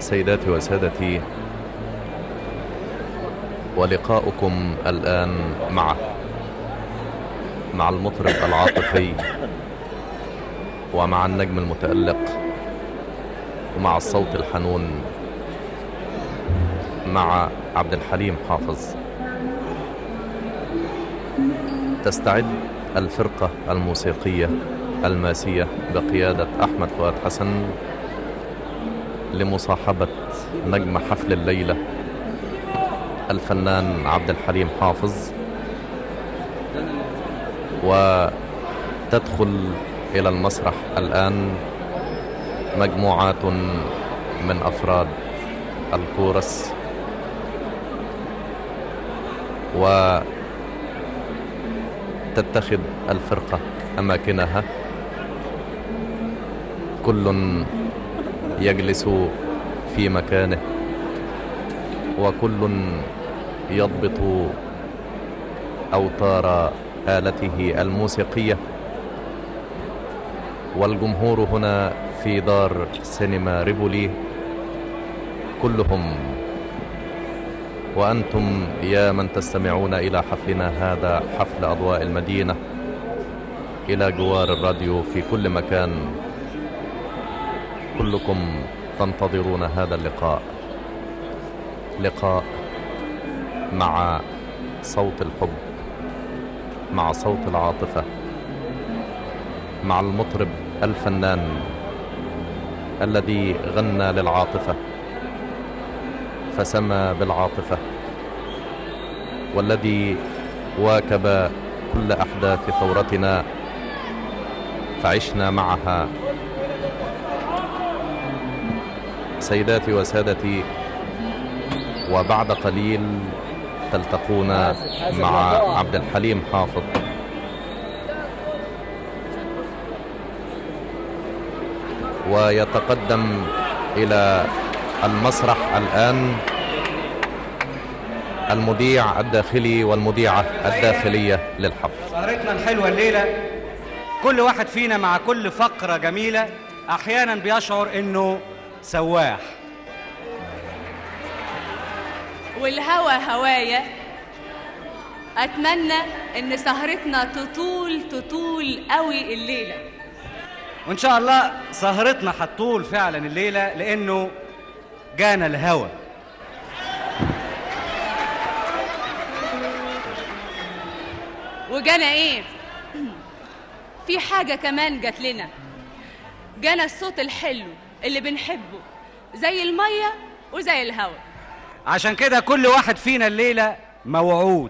سيداتي وسادتي ولقاؤكم الآن معه مع المطرب العاطفي ومع النجم المتألق ومع الصوت الحنون مع عبد الحليم حافظ تستعد الفرقة الموسيقية الماسية بقيادة أحمد فؤاد حسن لمصاحبة نجم حفل الليلة الفنان عبد الحليم حافظ وتدخل إلى المسرح الآن مجموعات من أفراد الكورس وتتخذ الفرقة أماكنها كل يجلس في مكانه وكل يضبط أوتار آلته الموسيقية والجمهور هنا في دار سينما ريبولي كلهم وأنتم يا من تستمعون إلى حفلنا هذا حفل أضواء المدينة إلى جوار الراديو في كل مكان كلكم تنتظرون هذا اللقاء لقاء مع صوت الحب مع صوت العاطفة مع المطرب الفنان الذي غنى للعاطفة فسمى بالعاطفة والذي واكب كل أحداث ثورتنا فعشنا معها سيداتي وسادتي وبعد قليل تلتقون مع عبد الحليم حافظ ويتقدم إلى المسرح الآن المذيع الداخلي والمذيعة الداخلية للحفل سهرتنا الحلوة الليلة كل واحد فينا مع كل فقرة جميلة أحيانا بيشعر إنه سواح والهوى هوايا اتمنى ان سهرتنا تطول تطول قوي الليله وإن شاء الله سهرتنا هتطول فعلا الليلة لأنه جانا الهوى وجانا ايه في حاجه كمان جات لنا جانا الصوت الحلو اللي بنحبه زي الميه وزي الهوا عشان كده كل واحد فينا الليلة موعود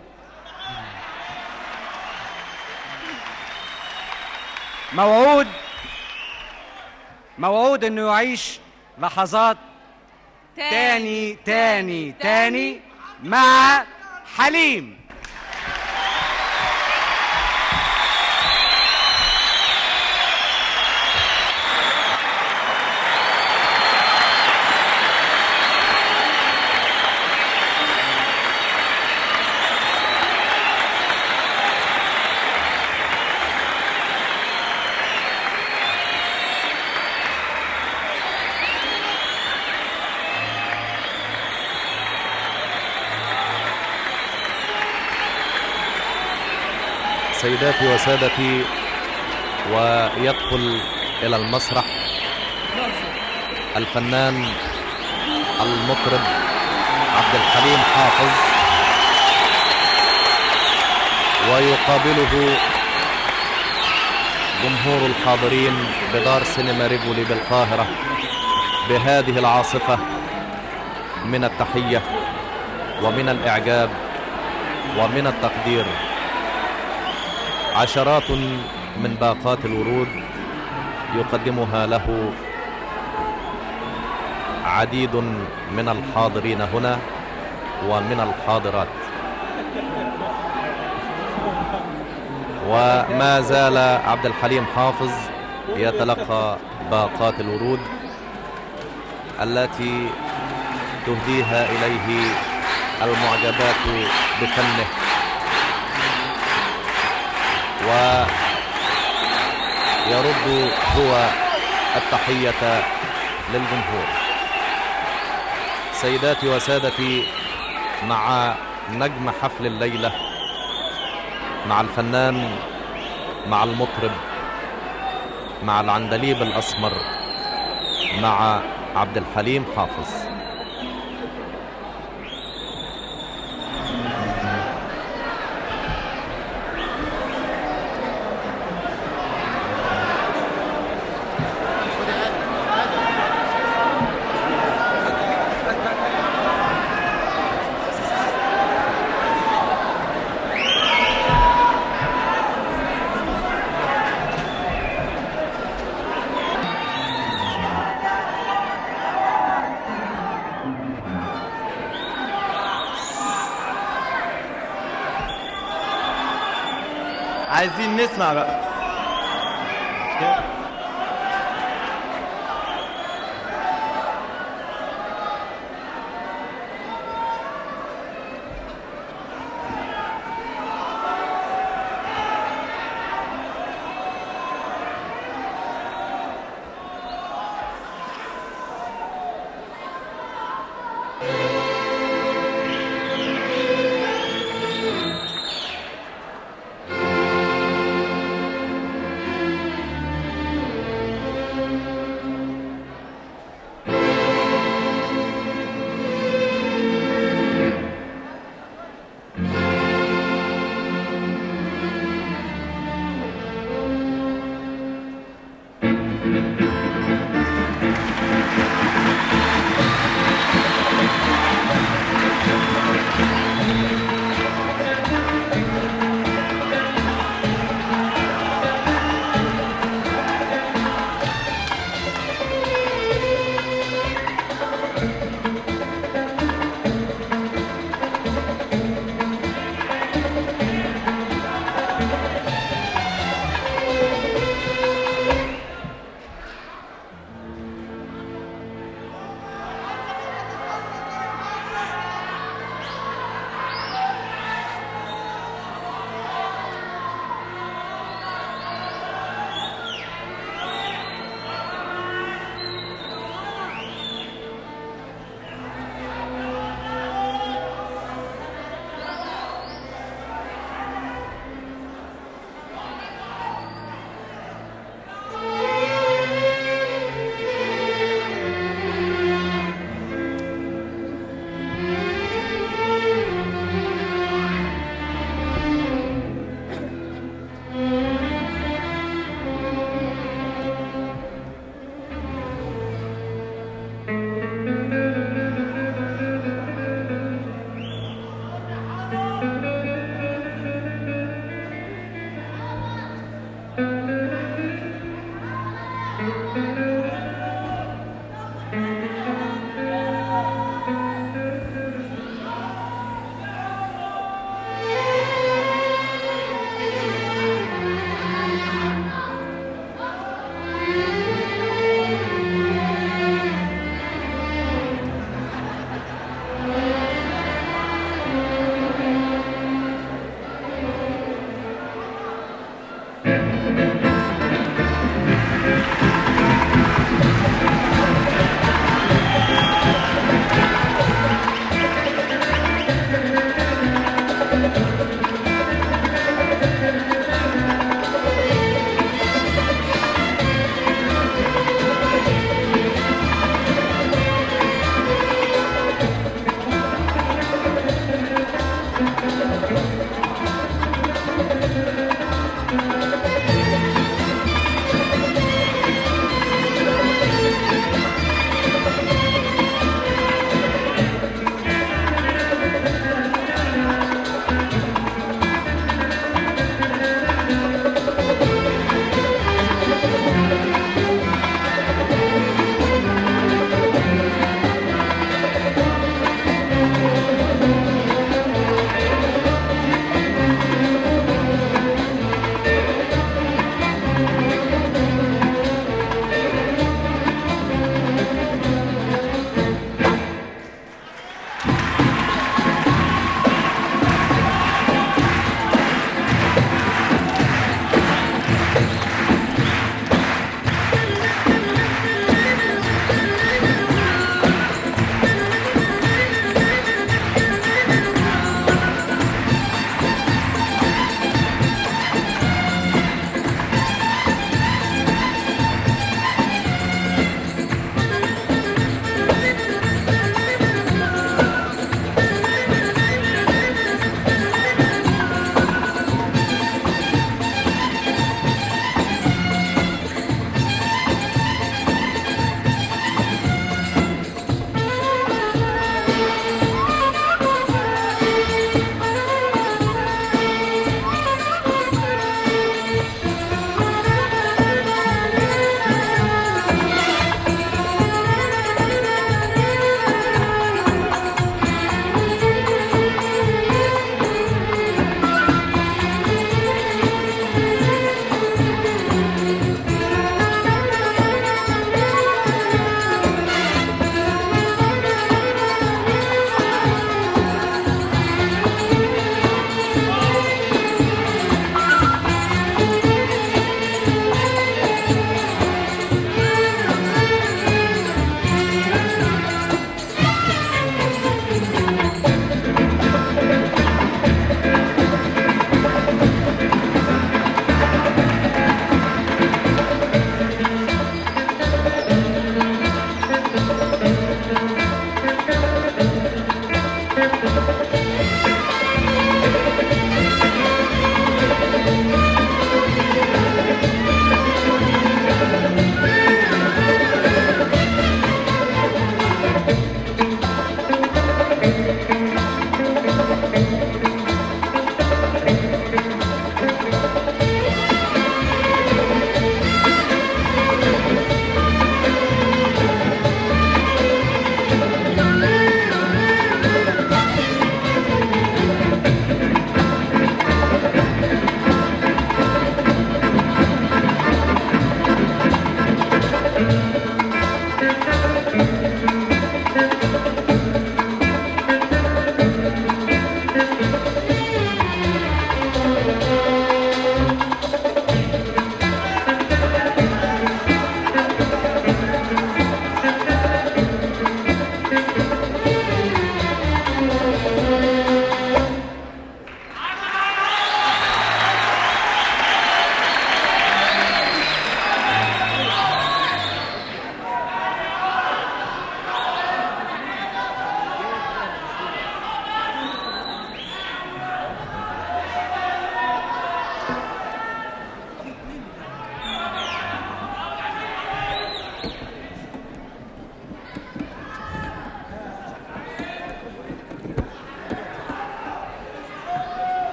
موعود موعود انه يعيش لحظات تاني تاني تاني مع حليم سيداتي وسادتي ويدخل إلى المسرح الفنان المطرب عبد الحليم حافظ ويقابله جمهور الحاضرين بدار سينما ريفولي بالقاهرة بهذه العاصفة من التحية ومن الإعجاب ومن التقدير عشرات من باقات الورود يقدمها له عديد من الحاضرين هنا ومن الحاضرات وما زال عبد الحليم حافظ يتلقى باقات الورود التي تهديها إليه المعجبات بفنه ويرد هو التحية للجمهور سيداتي وسادتي مع نجم حفل الليلة مع الفنان مع المطرب مع العندليب الأسمر مع عبد الحليم حافظ عايزين نسمع بقى مش كده؟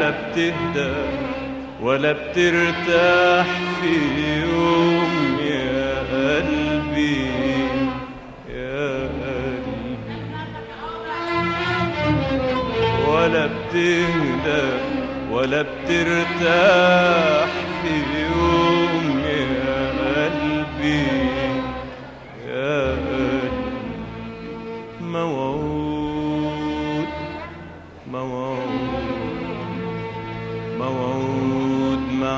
ولا بتهدى ولا بترتاح في يوم يا قلبي يا قلبي ولا بتهدى ولا بترتاح في يوم يا قلبي يا قلبي موعود موعود موعود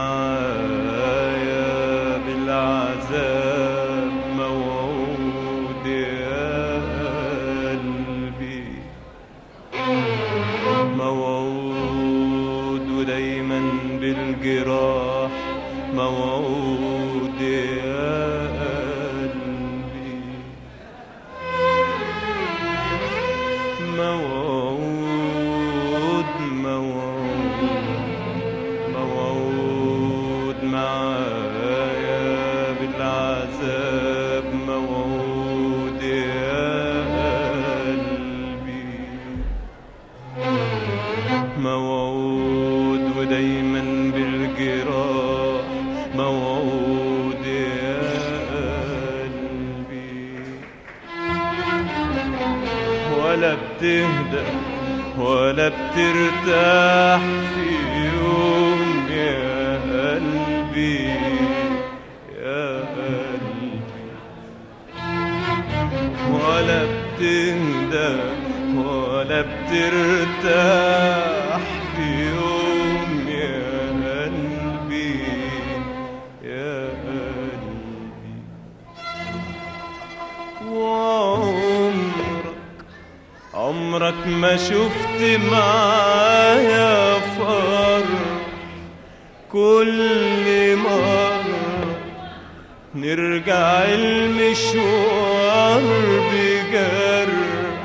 معايا بالعذاب موعود يا قلبي موعود ودايما بالجراح موعود يا قلبي موعود موعود موعود معايا بالعذاب موعود يا قلبي موعود ودايما بالجراح موعود يا قلبي ولا بتهدى ولا بترتاح في يوم يا قلبي يا قلبي ولا بتهدى ولا بترتاح في يوم يا قلبي يا قلبي وعمرك عمرك ما شفت معايا فرح كل مرة نرجع المشوار بجرح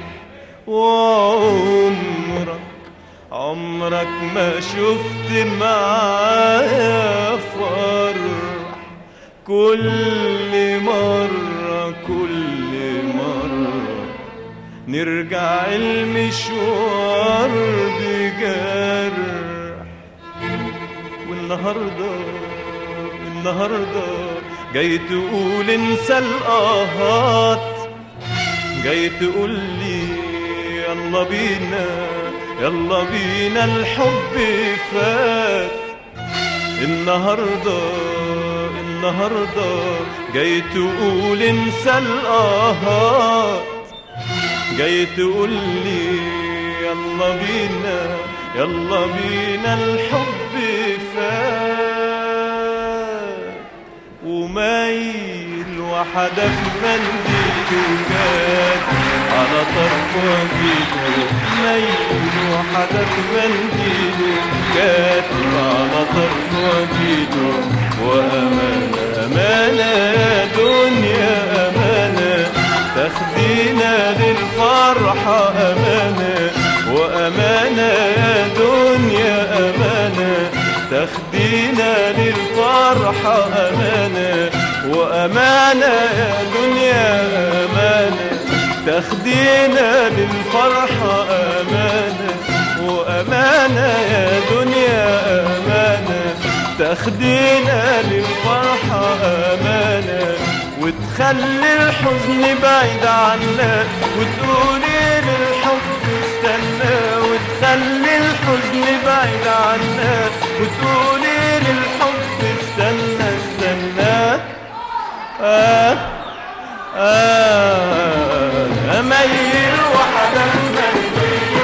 وعمرك عمرك ما شفت معايا فرح كل مرة كل مرة نرجع المشوار بجرح والنهاردة النهاردة جاي تقول انسى الآهات جاي تقول لي يلا بينا يلا بينا الحب فات النهاردة النهاردة جاي تقول انسى الآهات جاي تقول لي يلا بينا يلا بينا الحب فات ومايل وحدف منديله جات على طرف وجهه مايل وحدف منديله جات على طرف وجهه وأمانة أمانة يا دنيا أمانة تاخدينا للفرحة أمانة وأمانة يا دنيا أمانة تاخدينا للفرحة أمانة وأمانة يا دنيا أمانة تاخدينا للفرحة أمانة وأمانة يا دنيا أمانة تاخدينا للفرحة أمانة وتخلي الحزن بعيد عنا وتقولي للحب استنى وتخلي الحزن بعيد عنا وتقولي للحب استنى استنى آه آه أميل وحدك منديل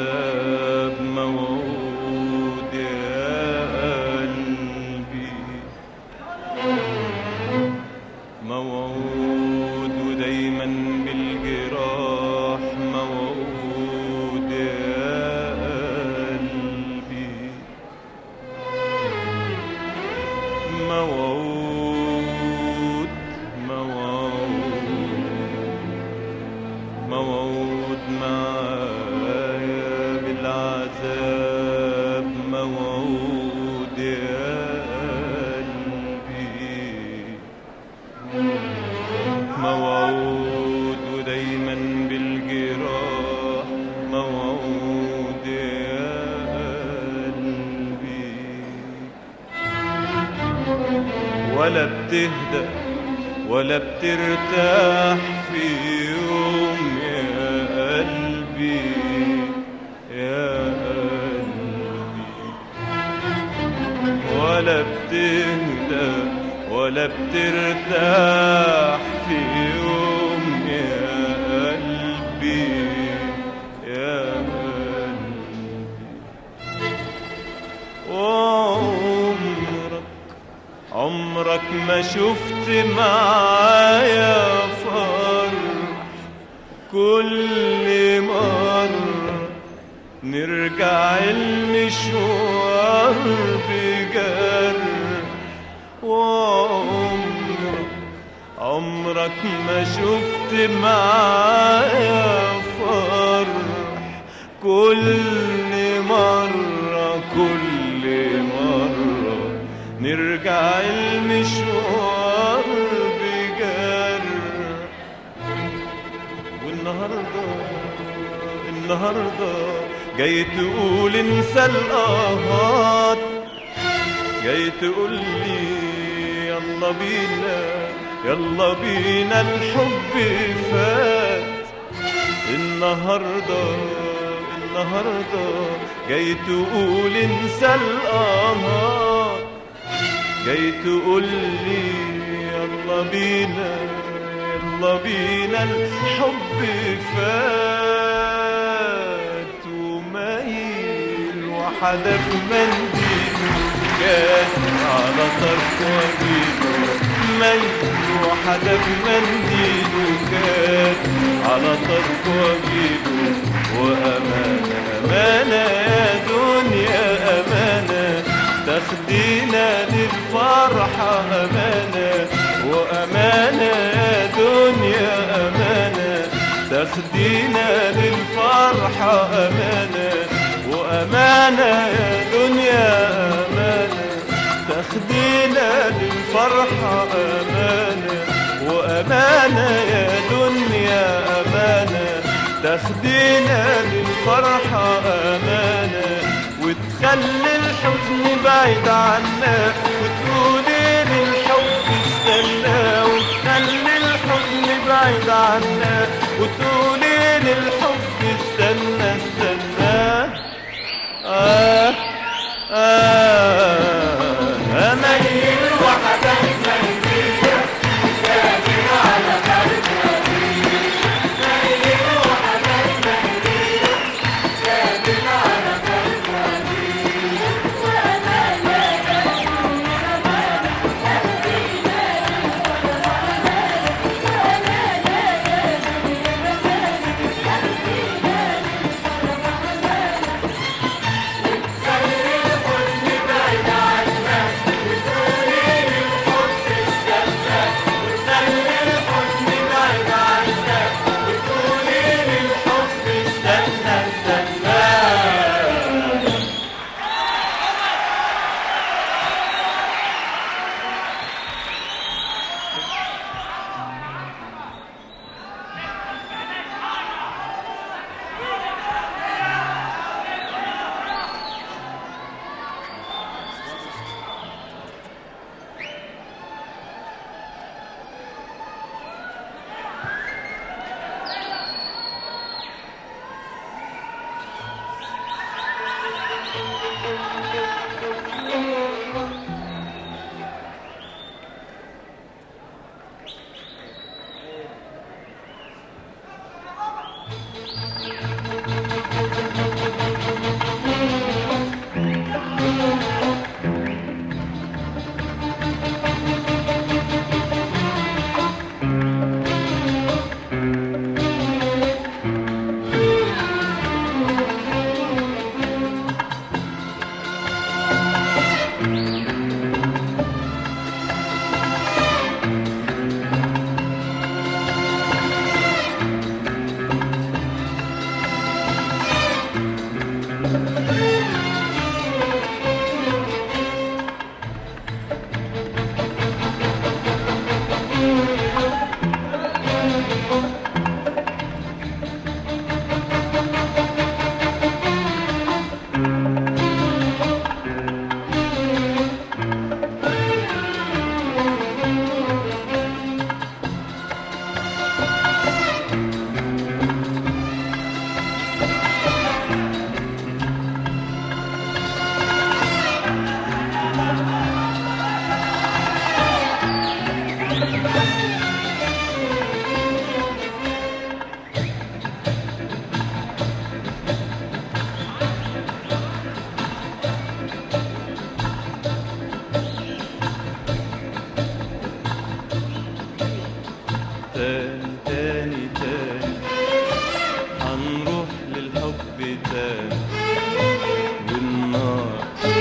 العذاب موعود يا قلبي موعود ودايما بالجراح موعود يا قلبي موعود موعود موعود معايا بالعذاب موعود يا قلبي موعود ودايما بالجراح موعود يا قلبي ولا بتهدى ولا بترتاح في يوم يا قلبي يا قلبي ولا بتهدى ولا بترتاح في يوم يا قلبي يا قلبي وعمرك عمرك ما شفت معايا فرح كل مرة نرجع المشوار بجرح وعمرك عمرك ما شفت معايا فرح كل مرة كل مرة نرجع المشوار بجرح والنهاردة النهاردة جاي تقول انسى القهات جاي تقول لي يلا بينا يلا بينا الحب فات النهاردة النهاردة جاي تقول انسى القهات جاي تقول لي يلا بينا يلا بينا الحب فات ومايل وحدف منديله كان على طرف وجيله مايل وحدف منديله كان على طرف وجيله وأمانة أمانة يا دنيا أمانة تاخدينا للفرحة أمانة وأمانة يا دنيا أمانة تاخدينا للفرحة أمانة وأمانة يا دنيا أمانة تاخدينا للفرحة أمانة وأمانة يا دنيا أمانة تاخدينا للفرحة أمانة وتخلي الحزن بعيد عنا وتقولي للحب استنى وتخلي الحزن بعيد عنا وتقولي للحب استنى استنى آه آه أميل وحدك تاني تاني تاني هنروح للحب تاني والنار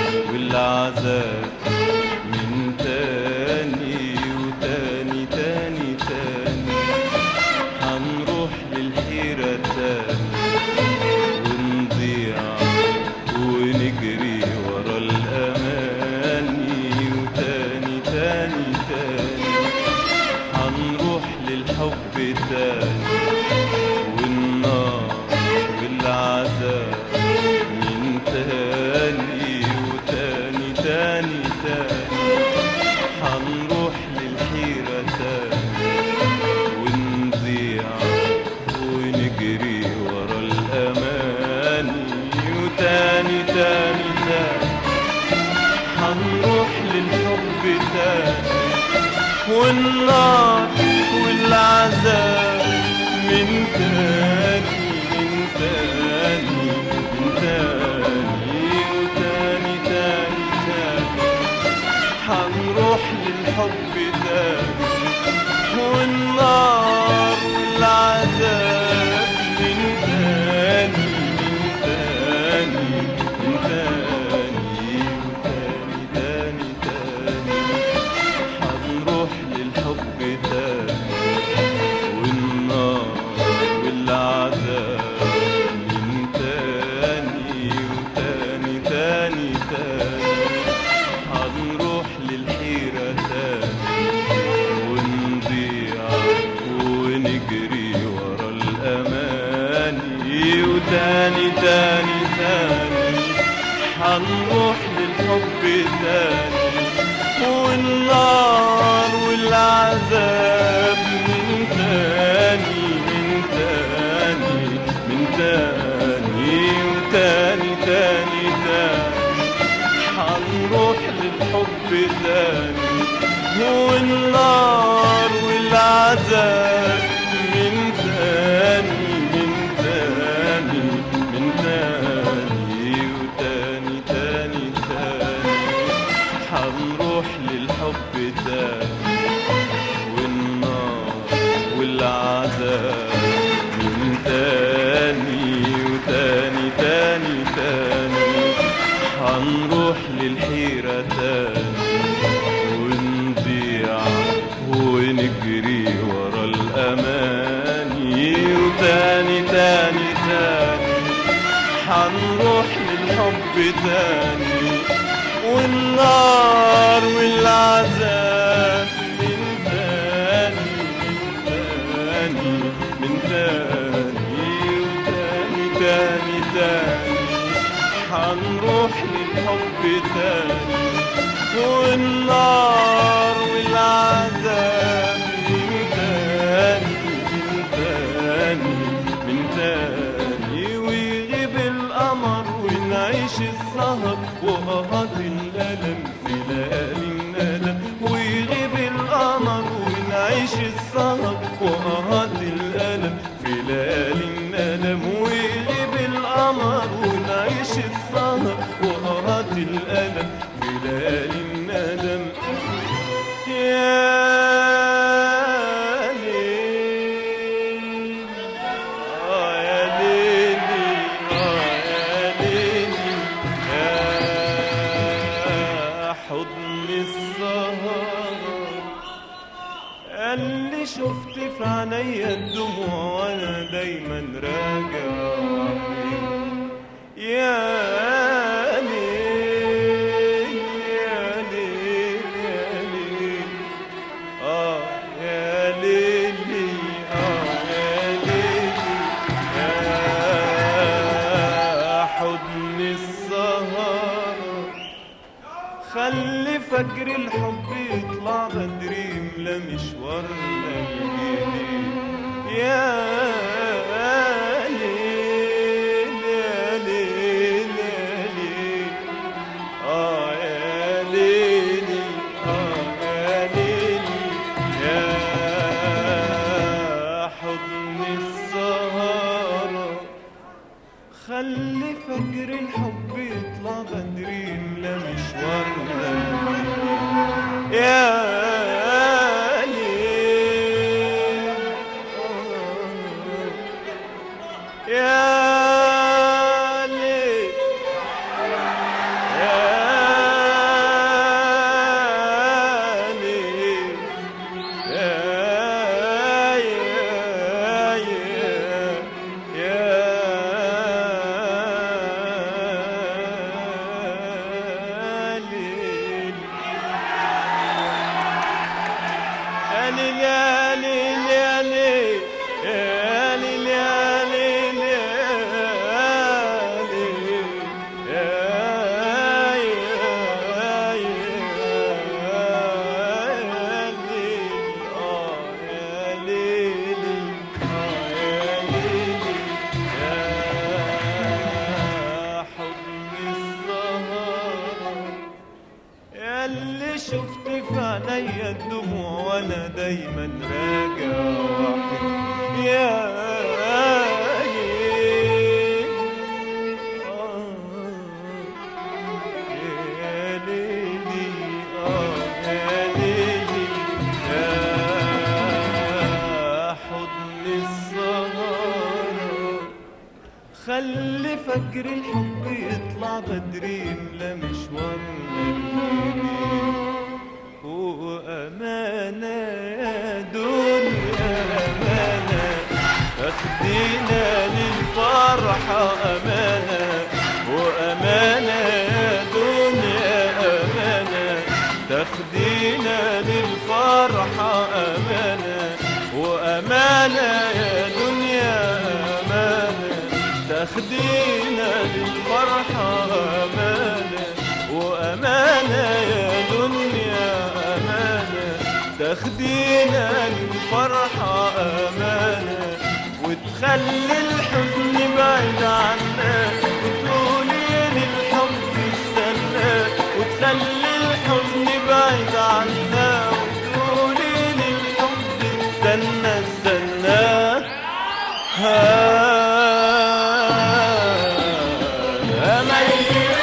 والعذاب من تاني وتاني تاني تاني هنروح للحيرة تاني ونضيع ونجري ورا الأماني وتاني تاني تاني هنروح للحب تاني والنار والعذاب من تاني وتاني تاني تاني هنروح للحيرة تاني ونضيع ونجري ورا الأماني وتاني تاني تاني هنروح للحب تاني والنار والعذاب من تاني من تاني من تاني وتاني تاني تاني هنروح للحب تاني والنار والعذاب من تاني من تاني من تاني وتاني تاني تاني هنروح للحب تاني والنار والعذاب من تاني وتاني تاني تاني هنروح للحيرة تاني ونضيع ونجري ورا الأماني وتاني تاني تاني هنروح للحب تاني والنار والعذاب من تاني من تاني من تاني وتاني تاني تاني هنروح للحب تاني والنار والعذاب من تاني من تاني من تاني وتاني تاني تاني هنروح للحب تاني والنار والعذاب من تاني وتاني تاني تاني هنروح للحيرة تاني ونضيع ونجري ورا الأماني وتاني تاني تاني هنروح للحب تاني والنار والعذاب من تاني من تاني من تاني وتاني تاني تاني هنروح للحب تاني والنار والعذاب من تاني من تاني من تاني ويغيب القمر ونعيش السهر وقهات الألم في ليالي الندم ويغيب القمر ونعيش السهر وقهات الألم في ليالي الندم ويغيب القمر ونعيش السهر وقهات الألم في ليالي الندم يا ليل آه يا ليلي آه يا ليلي يا حضن السهر اللي شفت في عينيا الدموع وانا دايما راجع يا السهرة خلي فجر الحب يطلع بدري يملى مشوارنا الجديد يا ليل يا ليل يا ليل آه يا ليلي آه يا ليلي يا حضن السهرة خلي فجر الحب يطلع بدري يملى مشوارنا يا ليل يا ليل يا ليل يا يا يا يا ليل يا ليل يا ليل يا ليل يا ليل يا ليل يا ليل يا يا يا ليل آه يا ليل آه يا ليل يا حضن السهرة ياللي شفت في عينيا الدموع وانا دايما راجع وحيد يا ليل آه يا ليلي آه يا ليلي يا حضن السهرة خلي فجر الحب يطلع بدري يملى مشوارنا الجديد وأمانة يا دنيا أمانة أخدينا للفرحة أمانة وأمانة يا دنيا أمانة تاخدينا للفرحة أمانة وأمانة يا دنيا أمانة تاخدينا للفرحة أمانة وأمانة يا دنيا أمانة تاخدينا للفرحة أمانة وتخلي الحزن بعيد عنا وتقولي للحب استنى وتخلي الحزن بعيد عنا وتقولي للحب استنى استنى ها أميل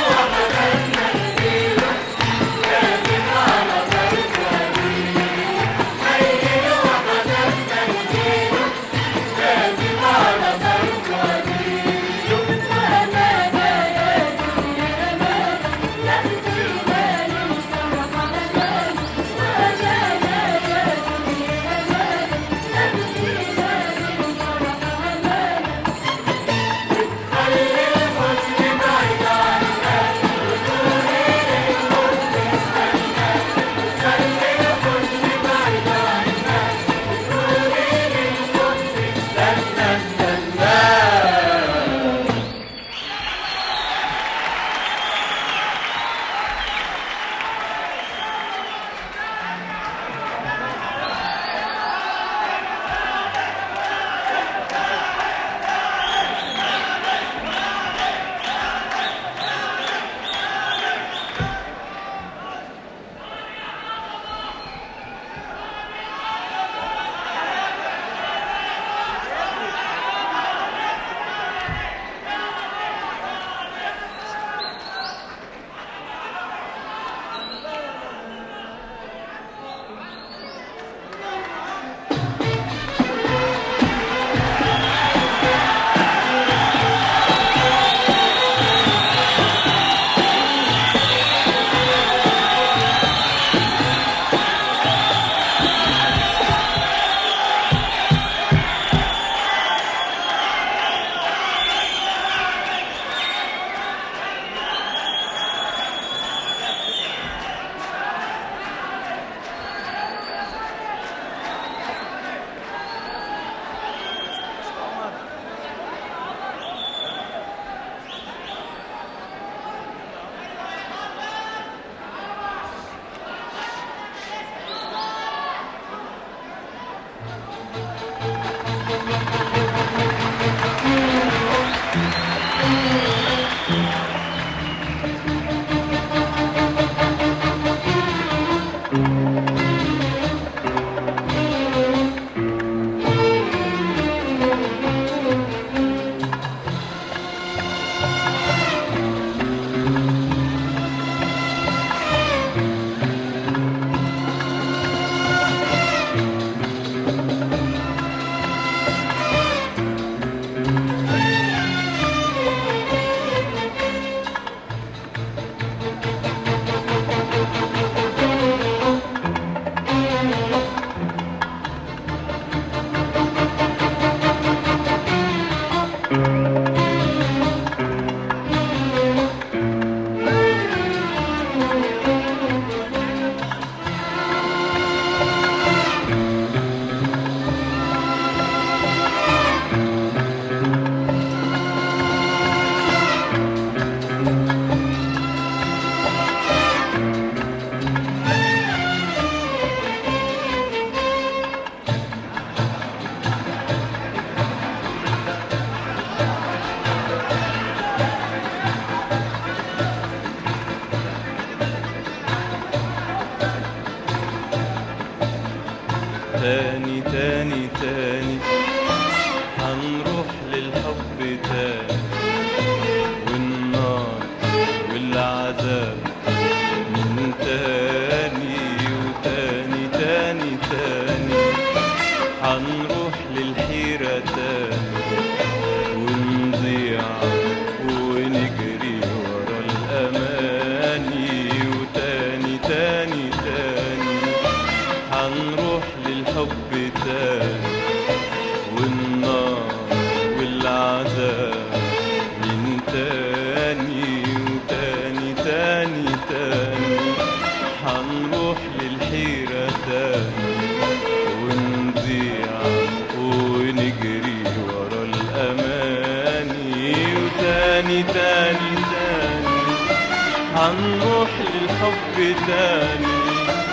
تاني هنروح للحب تاني والنار والعذاب من تاني وتاني تاني تاني هنروح للحيرة تاني ونضيع ونجري ورا الأماني وتاني تاني تاني هنروح للحب تاني والنار والعذاب من تاني وتاني تاني تاني هنروح للحيرة تاني ونضيع ونجري ورا الأماني وتاني تاني تاني هنروح للحب تاني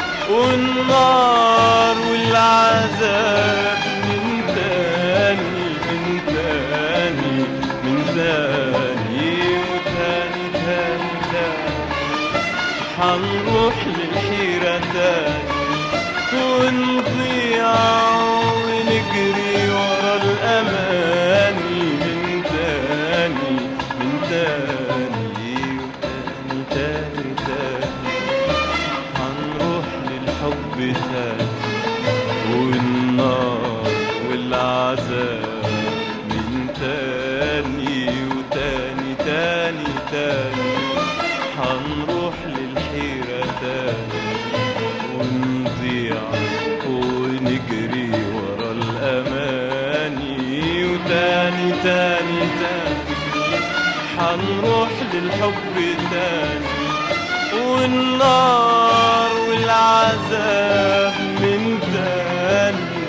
والنار والعذاب من تاني من تاني من تاني وتاني تاني تاني هنروح للحيرة تاني ونضيع ونجري ورا الأماني من تاني من تاني وتاني تاني تاني هنروح للحب تاني والنار والعذاب من تاني وتاني تاني تاني هنروح للحيرة تاني ونضيع ونجري ورا الأماني وتاني تاني تاني هنروح للحب تاني والنار والعذاب من تاني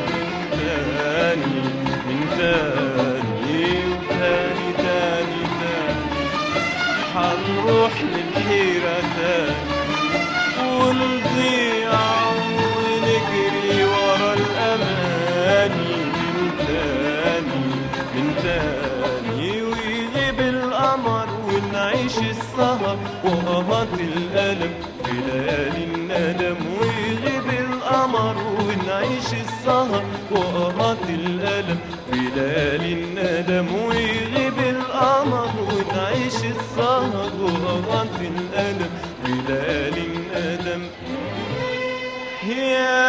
من تاني من تاني وتاني تاني تاني هنروح للحيرة تاني ونضيع ونجري ورا الأماني من تاني من تاني ويغيب القمر ونعيش السهر وقهات الألم في ليالي الندم ويغيب القمر ونعيش السهر وقهات الألم في ليالي الندم ويغيب القمر ونعيش السهر وقهات الألم في ليالي الندم يا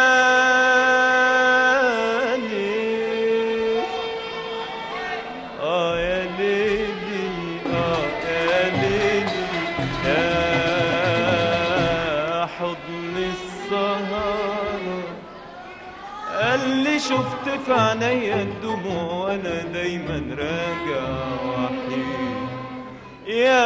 ليل آه يا ليلي آه يا ليلي يا حضن السهرة قال لي شفت في عينيا الدموع وانا دايما راجع وحيد يا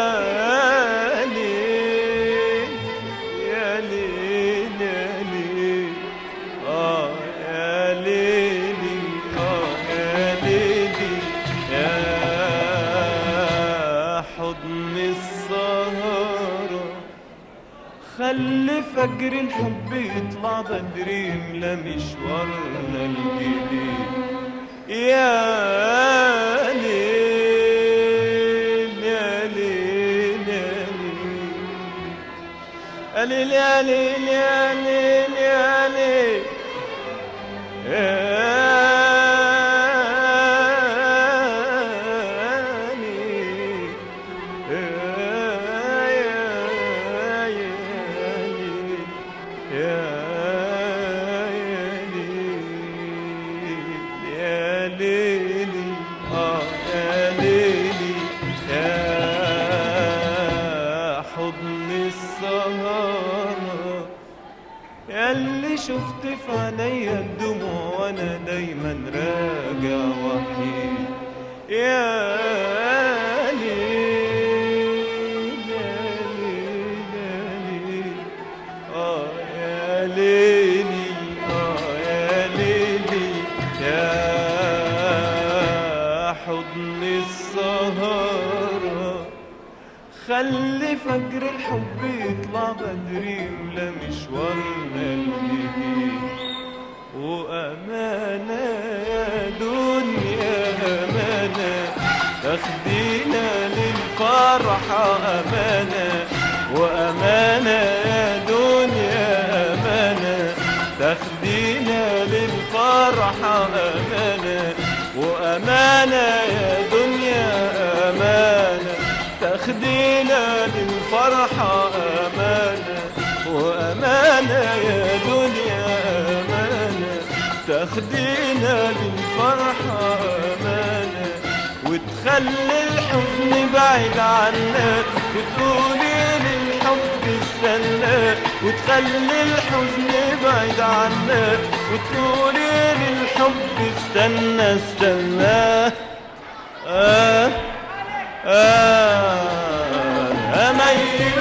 ليل يا ليل يا ليل آه يا ليلي آه يا ليلي يا حضن السهرة خلي فجر الحب يطلع بدري يملى مشوارنا الجديد يا ليل يا ليل يا ليل يا ليل يا ليل يا ليل يا ليل يا ليل يا ليلي آه يا ليلي يا حضن السهرة ياللي شفت في عينيا الدموع وانا دايما راجع وحيد يا ليل يا ليل يا ليل اه يا ليلي اه يا ليلي يا حضن السهره خلي فجر الحب يطلع بدري ولا مشوارنا الجديد وأمانة يا دنيا أمانة تاخدينا للفرحة أمانة وأمانة يا دنيا أمانة تاخدينا للفرحة أمانة للفرحة أمانة وأمانة يا دنيا أمانة تاخدينا للفرحة أمانة وتخلي الحزن بعيد عنا وتقولي للحب استنى وتخلي الحزن بعيد عنا وتقولي للحب استنى استنى آه آه أميل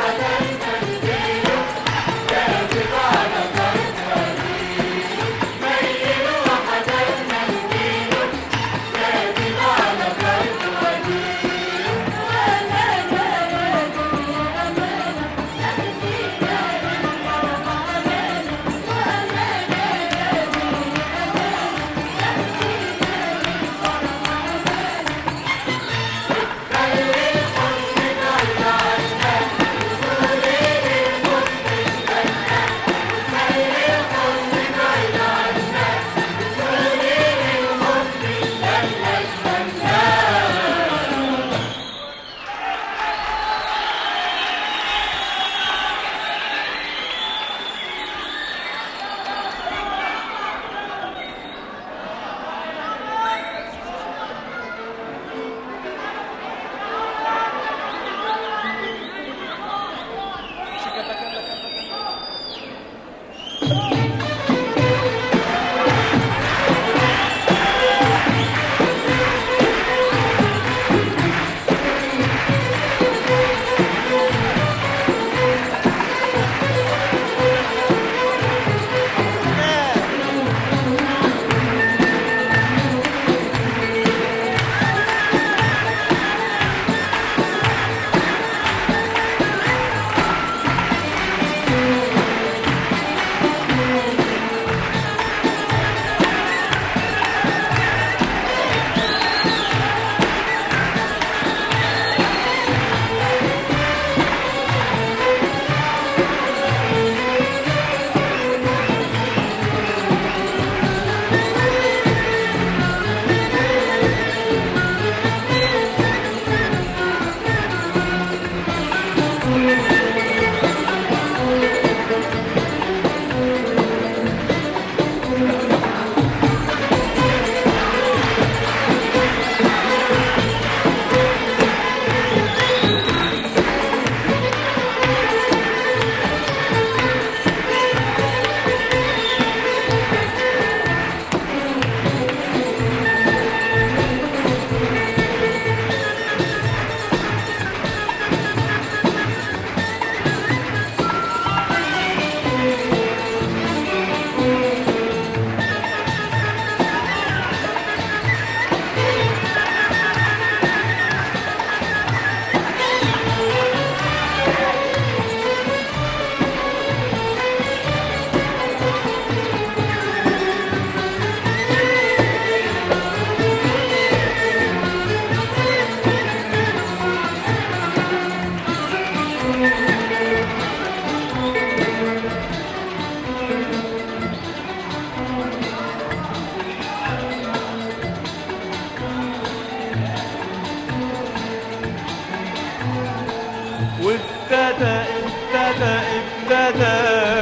وابتدى ابتدى ابتدى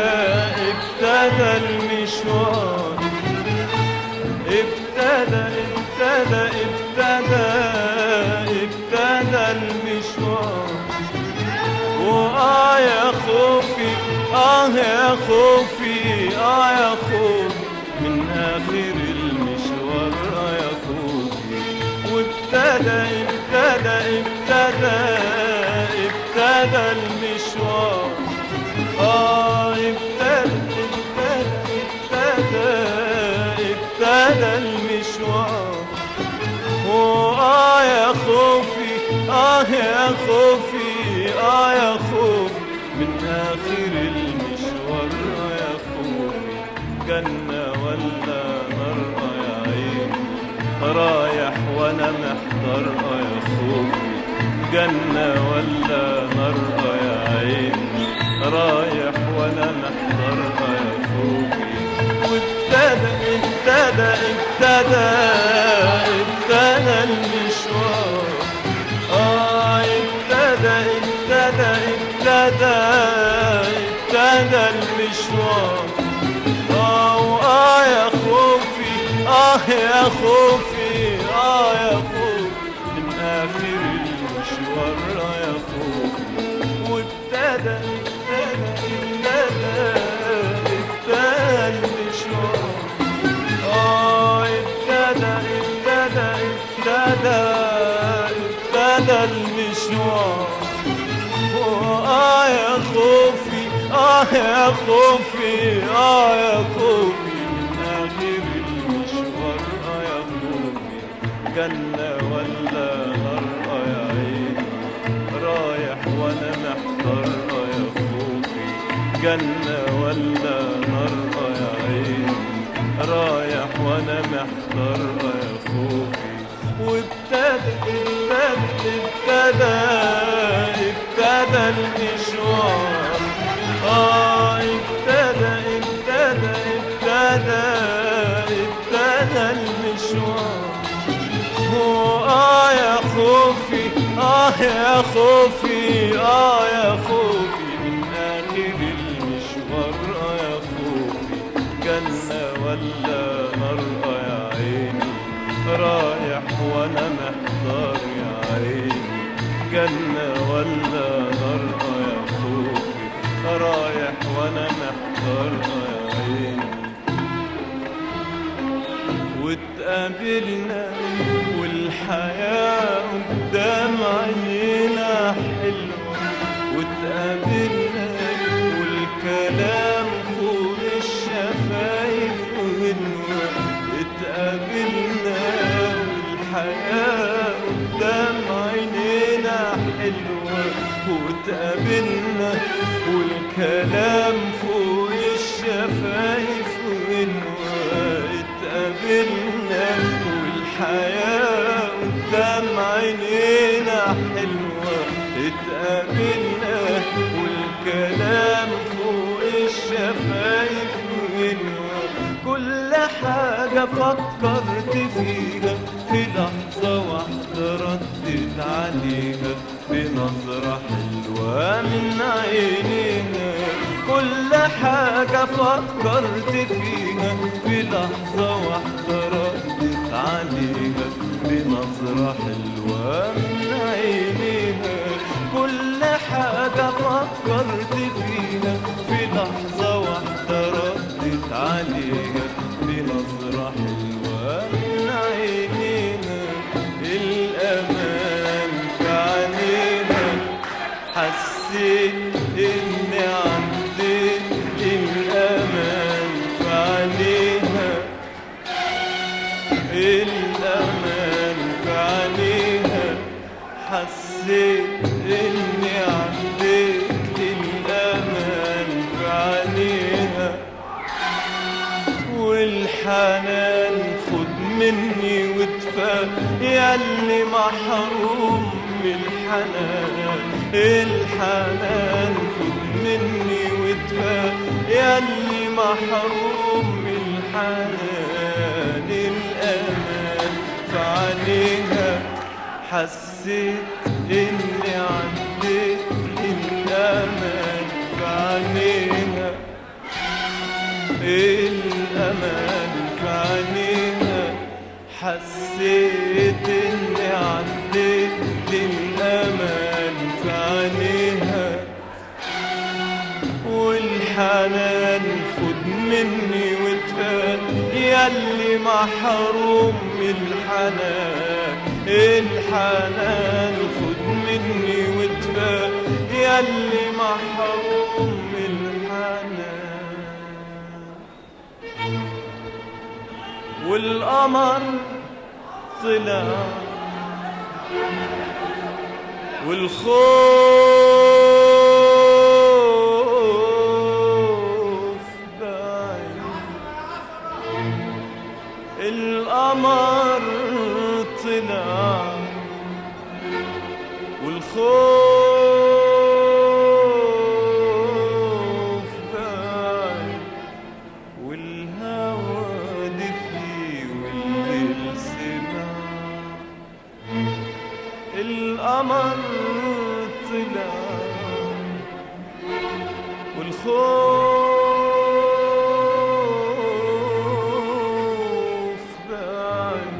ابتدى المشوار ابتدى ابتدى ابتدى ابتدى المشوار وآه يا خوفي آه يا خوفي آه يا خوفي من آخر المشوار آه يا خوفي وابتدى ابتدى ابتدى ابتدى المشوار آه ابتدى ابتدى ابتدى ابتدى المشوار وآه يا خوفي آه يا خوفي آه يا خوفي من آخر المشوار آه يا خوفي جنة ولا نار آه يا عيني رايح وأنا محتار آه يا خوفي جنة ولا نار آه يا عيني رايح وأنا محتار آه يا خوفي وابتدى ابتدى ابتدى ابتدى المشوار آه ابتدى ابتدى ابتدى ابتدى المشوار اه اه يا خوفي اه يا خوفي اه يا خوفي من اخر المشوار آه يا خوفي وابتدى ابتدى ابتدى ابتدى المشوار اه ابتدى ابتدى ابتدى ابتدى المشوار آه يا خوفي آه يا خوفي آه يا خوفي من آخر المشوار آه يا خوفي جنة ولا نار آه يا عيني رايح وأنا محتار آه يا خوفي جنة ولا نار آه يا عيني رايح وأنا محتار آه يا خوفي وابتدى ابتدى ابتدى ابتدى المشوار اه ابتدى ابتدى ابتدى ابتدى المشوار اه يا خوفي اه يا خوفي اه يا خوفي من اخر المشوار اه يا خوفي جنة ولا نار اه يا عيني رايح وانا محتار يا عيني جنة ولا نار اه يا خوفي رايح وانا محتار اه يا عيني واتقابلنا والحياة قدام عينينا حلوة واتقابلنا والكلام فوق الشفايف غنوة اتقابلنا والحياة قدام عينينا حلوة واتقابلنا والكلام فوق الشفايف غنوة اتقابلنا والحياة قدام عينينا حلوة اتقابلنا والكلام فوق الشفايف غنوة كل حاجة فكرت فيها في لحظة واحدة ردت عليها بنظرة حلوة من عينيها كل حاجة فكرت فيها في لحظة واحدة ردت عليها بنظرة حلوة من عينيها كل حاجة فكرت فيها في لحظة واحدة ردت عليها بنظرة حلوة من عينيها الأمان في عينيها حسيت إني عندي الأمان في عينيها الأمان في عينيها حسيت إني عديت الأمان في عينيها والحنان خد مني وادفى ياللي محروم من الحنان الحنان خد مني وادفى ياللي محروم من الحنان الأمان في عينيها حسيت إني عديت الأمان في عينيها الأمان في عينيها حسيت إني عديت للأمان في عينيها والحنان خد مني وادفى ياللي محروم من الحنان الحنان خد مني وادفى ياللي محروم من الحنان والقمر طلع والخوف بعيد القمر طلع والخوف بعيد والهوى دفي والليل سمع القمر طلع والخوف بعد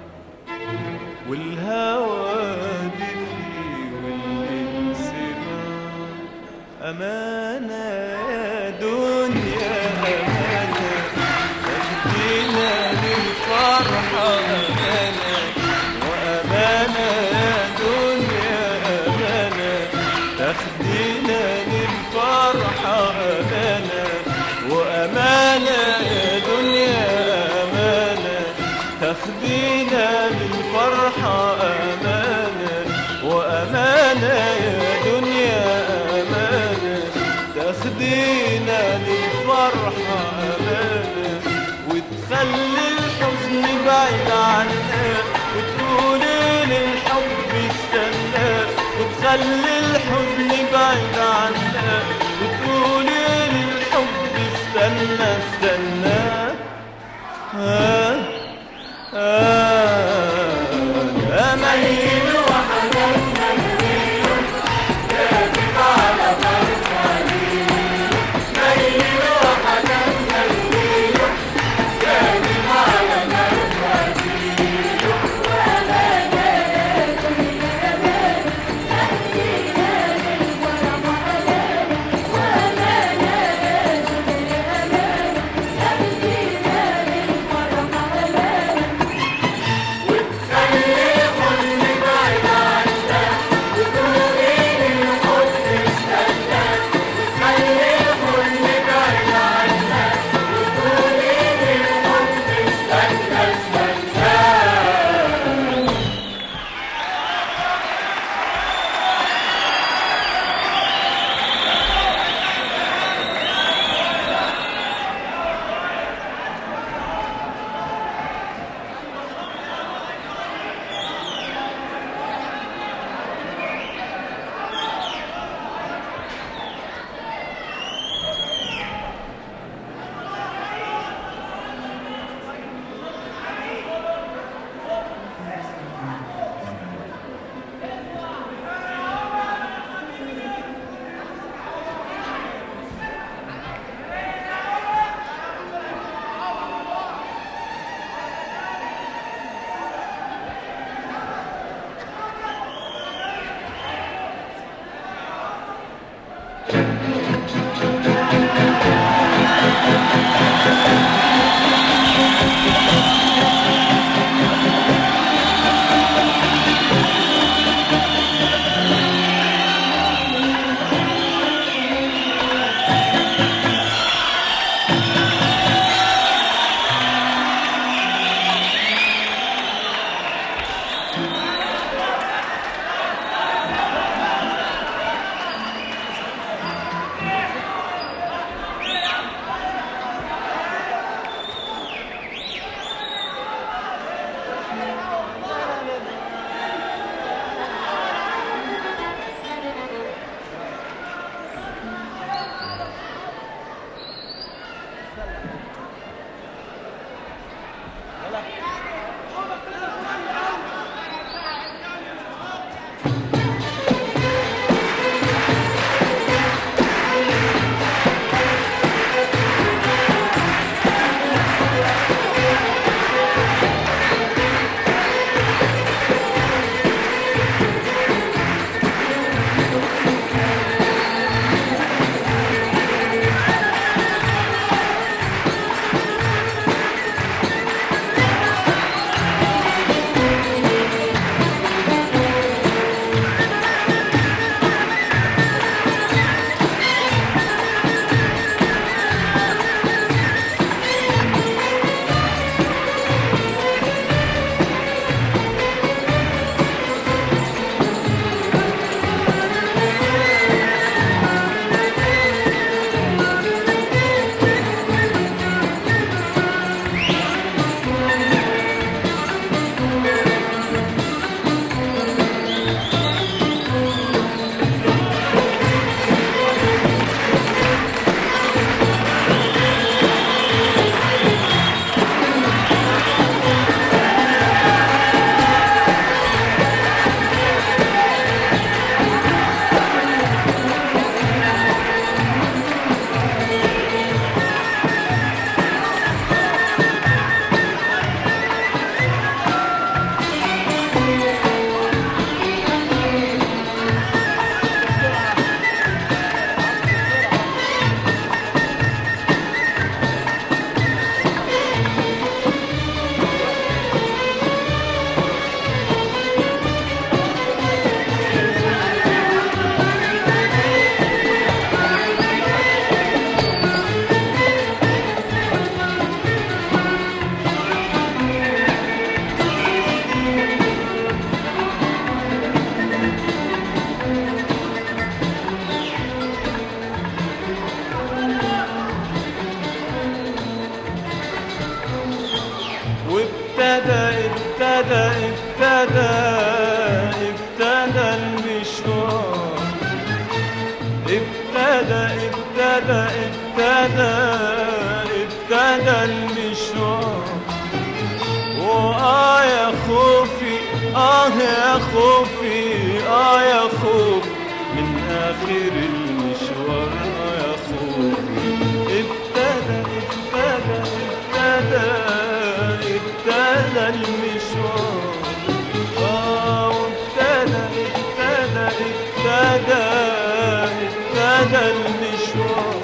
والهوى دفي والانسماع أمانة يا دنيا أمانة تهدينا للفرحة أمانة وأمانة يا دنيا أمانة تاخدينا للفرحة أمانة وأمانة يا دنيا أمانة تاخدينا للفرحة أمانة وأمانة يا دنيا أمانة تاخدينا للفرحة أمانة وتخلي الحزن بعيد عنا وتقولي للحب استنى وتخلي الحزن بعيد عنا وتقولي للحب استنى استنى آه آه أميل ابتدى ابتدى ابتدى ابتدى المشوار وآه يا خوفي آه يا خوفي آه يا خوفي من آخر المشوار آه يا خوفي ابتدى ابتدى ابتدى ابتدى المشوار آه وابتدى ابتدى ابتدى ابتدى المشوار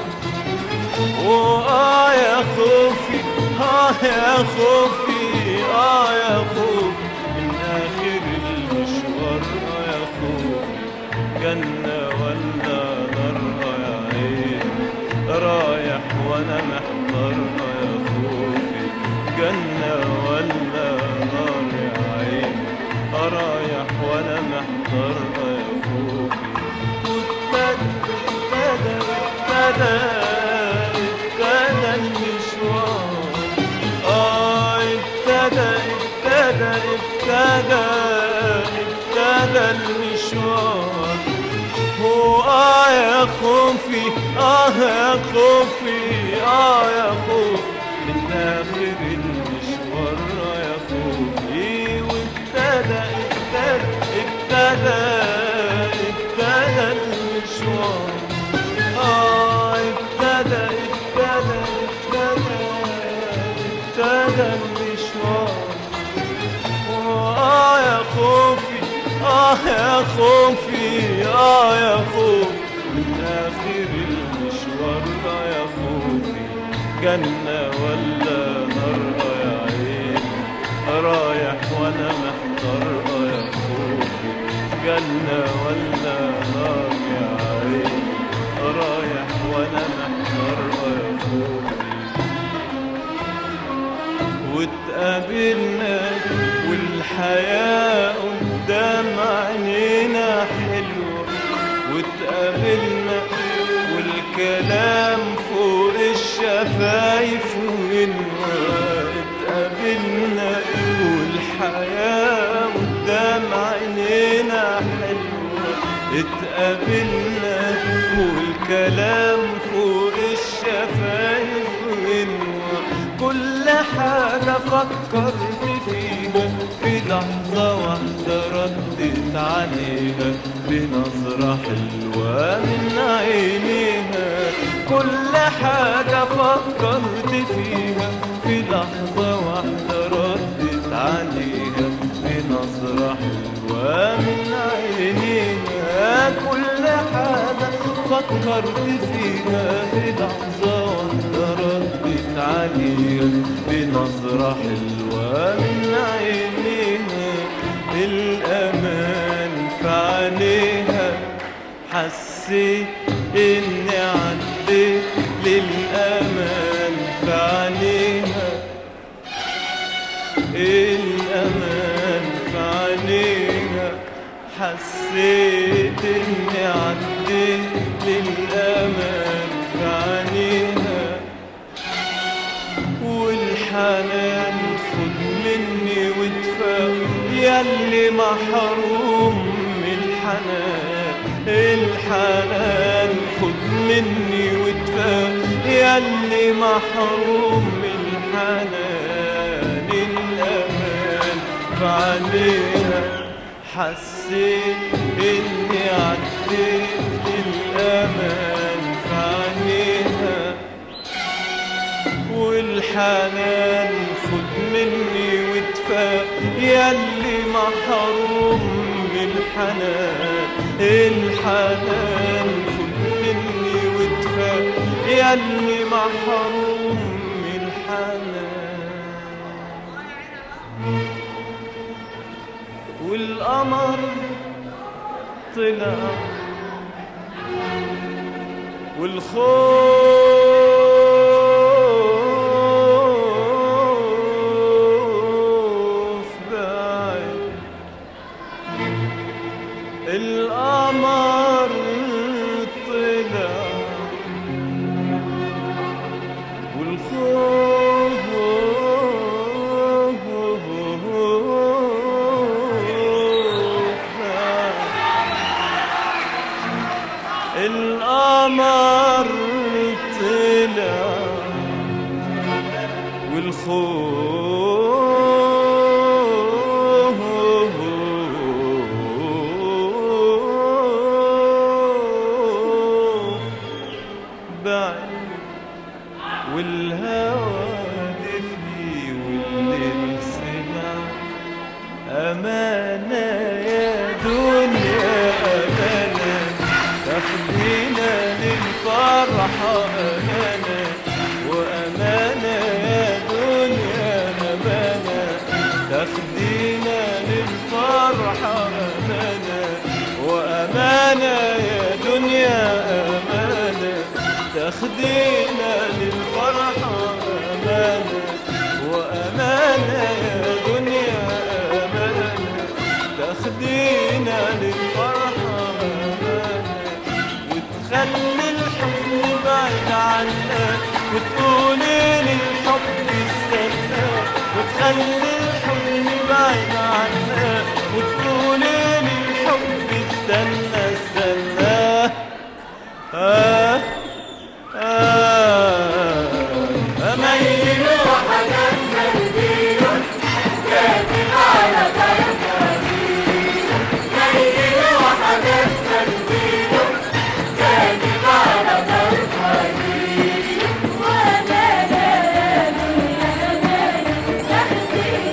وآه يا خوفي آه يا خوفي آه يا خوفي من آخر المشوار آه يا خوفي جنة ولا نار آه يا عين رايح وأنا محضر آه يا خوفي جنة ولا نار يا عين رايح وأنا محضر آه يا خوفي وابتدى ابتدى ابتدى ابتدى المشوار آه ابتدى ابتدى ابتدى ابتدى المشوار هو آه يا خوفي آه يا خوفي آه يا خوفي من آخر المشوار آه يا خوفي وابتدى ابتدى ابتدى ابتدى المشوار آه ابتدى ابتدى ابتدى ابتدى المشوار آه يا خوفي آه يا خوفي آه يا خوفي من آخر المشوار آه يا خوفي جنة ولا نار آه يا عين رايح وأنا محضر آه يا خوفي جنة ولا نار يا عين رايح وأنا محضر آه يا خوفي واتقابلنا والحياة قدام عينينا حلوة واتقابلنا والكلام فوق الشفايف ونوى اتقابلنا والحياة قدام عينينا حلوة اتقابلنا والكلام فوق الشفايف ونوى كل حاجة فكرت فيها في لحظة واحدة ردت عليها بنظرة حلوة من عينيها كل حاجة فكرت فيها في لحظة واحدة ردت عليها بنظرة حلوة من عينيها كل حاجة فكرت فيها في لحظة واحدة ردت عليها بنظرة حلوة من عينيها الأمان في عينيها حسيت إني عديت للأمان في عينيها الأمان في عينيها حسيت إني عديت للأمان في عينيها والحنان خد مني وادفع ياللي محروم من الحنان الحنان خد مني وادفع ياللي محروم من الحنان الأمان فعليها حسيت إني عديت الأمان فعليها والحنان خد مني وادفع ياللي محروم من الحنان الحنان خد مني وادفع ياللي محروم من الحنان والقمر طلع والخوف بعيد القمر طلع والخوف بعيد القمر القمر طلع والخوف بعد والهوى دفي والليل سمع أمانة يا دنيا أمانة تاخدينا للفرحة أمانة وأمانة يا دنيا أمانة تاخدينا للفرحة أمانة وأمانة يا دنيا أمانة تاخدينا للفرحة أمانة وأمانة يا دنيا أمانة تاخدينا للفرحة أمانة وتخلي الحزن بعيد عنا وتقولي للحب استنى وتخلي الحزن بعيد عنا وتقولي للحب استنى استنى آه آه أميل وأمانة يا دنيا أمانة تاخدينا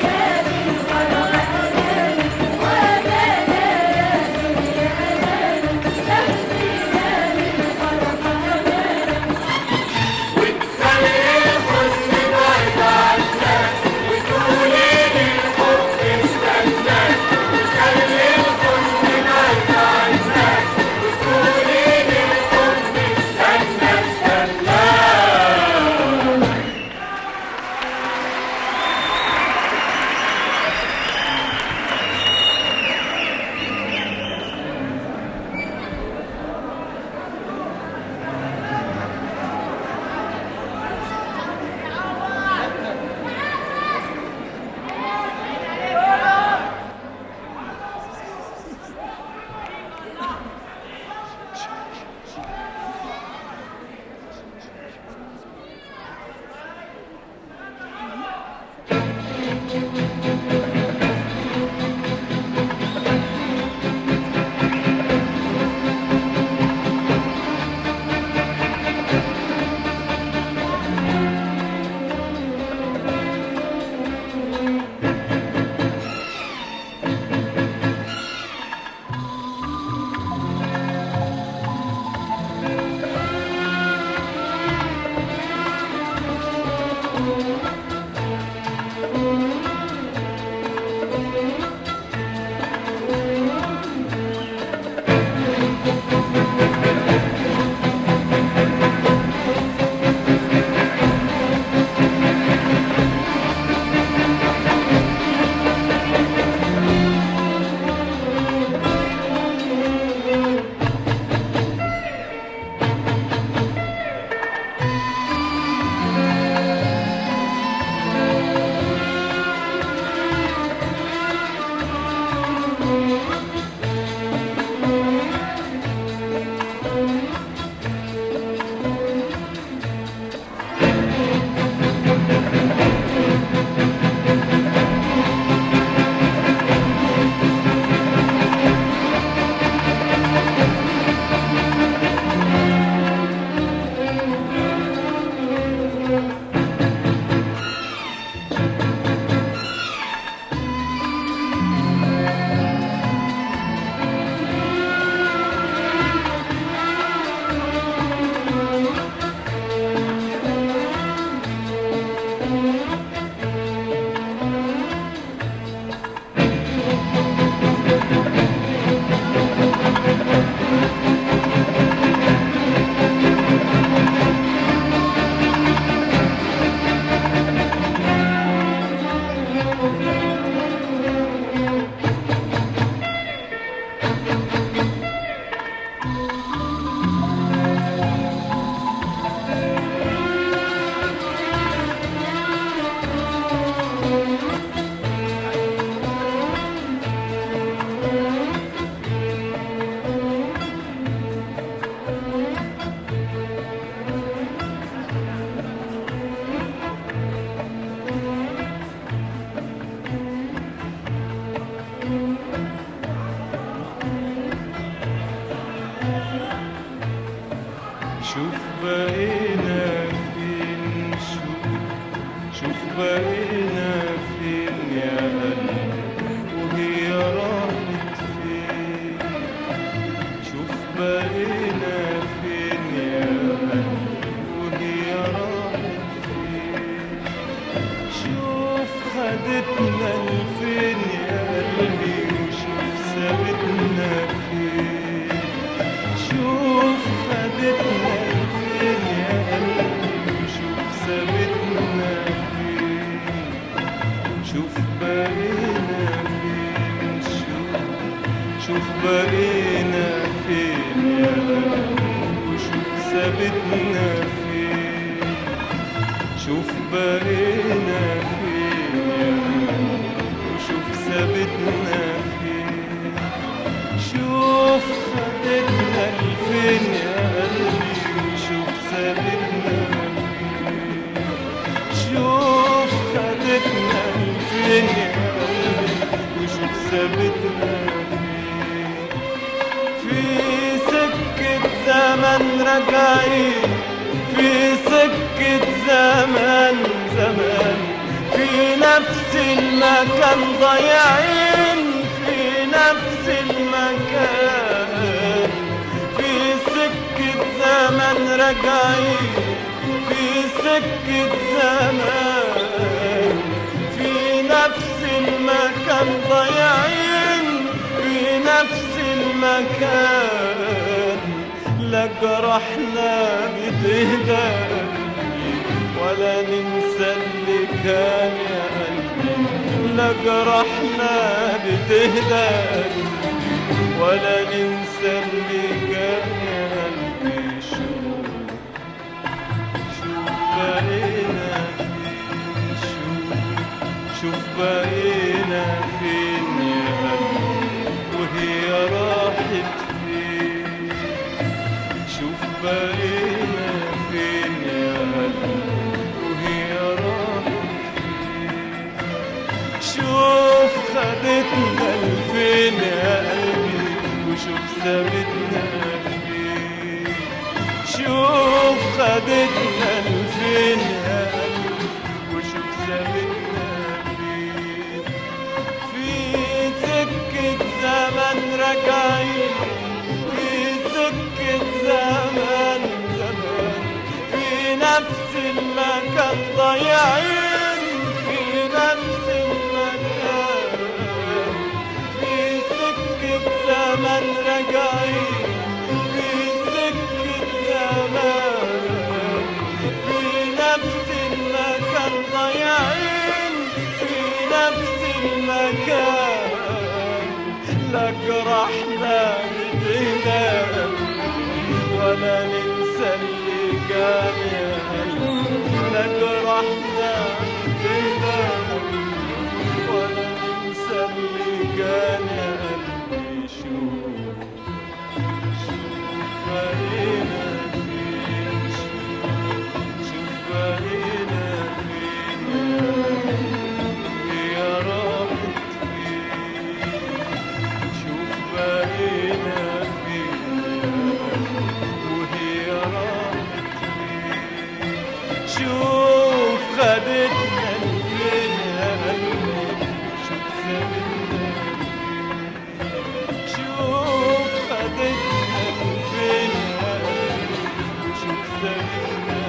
شوف بقينا فين شوف شوف بقينا فين يا قلبي وهي راحت فين شوف بقينا فين يا قلبي وهي راحت فين شوف خدتنا لفين يا قلبي وشوف سابتنا فين شوف خدتنا لفين يا قلبي وشوف سابتنا فين شوف بقينا فين شوف شوف بقينا فين يا قلبي وشوف سابتنا فين شوف بقينا فين يا قلبي وشوف سابتنا فين شوف خدتنا لفين يا قلبي وشوف سابتنا فين شوف خدتنا لفين يا قلبي وشوف سابتنا فين في سكة زمن راجعين في سكة زمن زمان في نفس المكان ضايعين في نفس المكان في سكة زمن راجعين في سكة زمان في نفس المكان ضايعين في نفس المكان لا جرحنا بتهدى ولا ننسى اللي كان يا قلبي لا جرحنا بتهدى ولا ننسى اللي كان يا قلبي شوف شوف بقينا فين شوف شوف بقينا فين يا قلبي وهي راحت فين شوف بقينا فين يا قلبي وهي راحت فين شوف خدتنا لفين يا قلبي وشوف سابتنا فين شوف خدتنا لفين يا قلبي وشوف سابتنا فين في سكة زمن راجعين في سكة زمن زمان في نفس المكان ضايعين في نفس المكان في سكة زمن راجعين في سكة زمان في نفس المكان ضايعين في نفس المكان لا جرحنا بدينا ولا ننسى اللي كان يا قلبي لا جرحنا بدينا ولا ننسى اللي كان يا قلبي شوف شوف بقينا فين شوف شوف بقينا فين يا قلبي هي راحت فين شوف بقينا فين وهي راحت فين شوف خدتنا لفين يا قلبي شوف سابتنا فين شوف خدتنا لفين يا قلبي وشوف سابتنا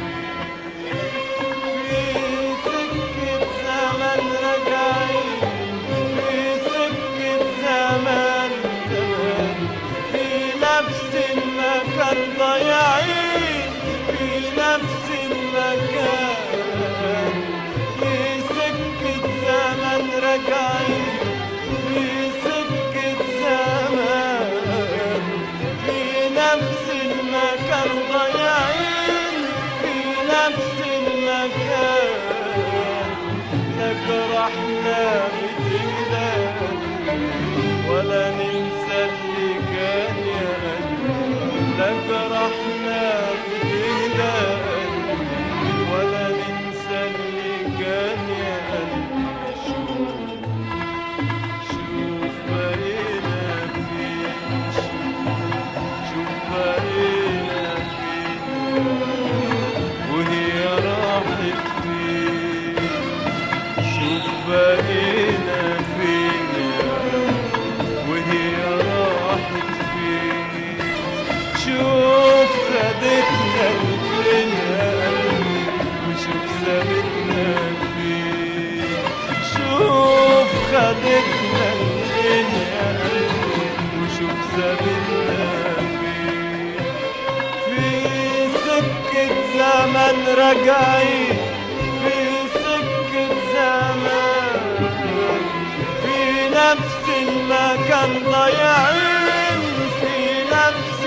فين في سكة زمن راجعين في سكة زمان زمان في نفس المكان ضايعين في نفس المكان في سكة زمن راجعين في سكة زمان في نفس المكان ضايعين في نفس المكان لا جرحنا بدينا ولا ننسى اللي كان يا قلبي لا جرحنا بدينا ولا سكة زمن راجعين في سكة زمان في نفس المكان ضايعين في نفس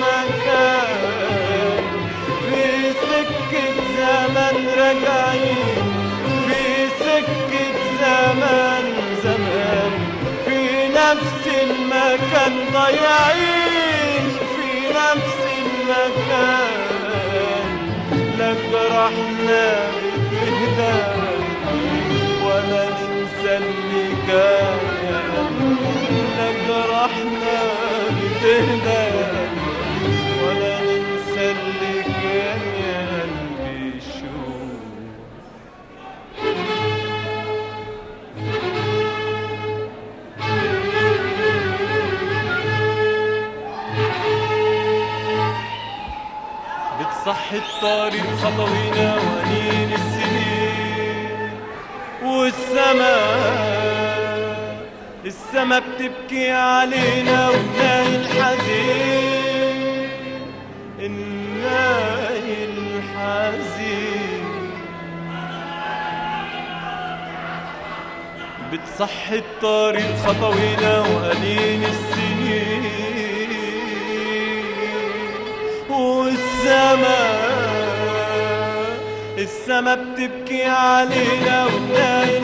المكان في سكة زمن راجعين في سكة زمان زمان في نفس المكان ضايعين في نفس المكان لا جرحنا بتهدى ولا ننسى اللي كان يا قلبي لا جرحنا بتهدى ولا ننسى اللي كان يا قلبي شوف بتصحي الطريق خطوينا وانين السنين والسماء السما بتبكي علينا وناي الحزين الناي الحزين بتصحي الطريق خطوينا وقليل السنين والسماء السما بتبكي علينا وناي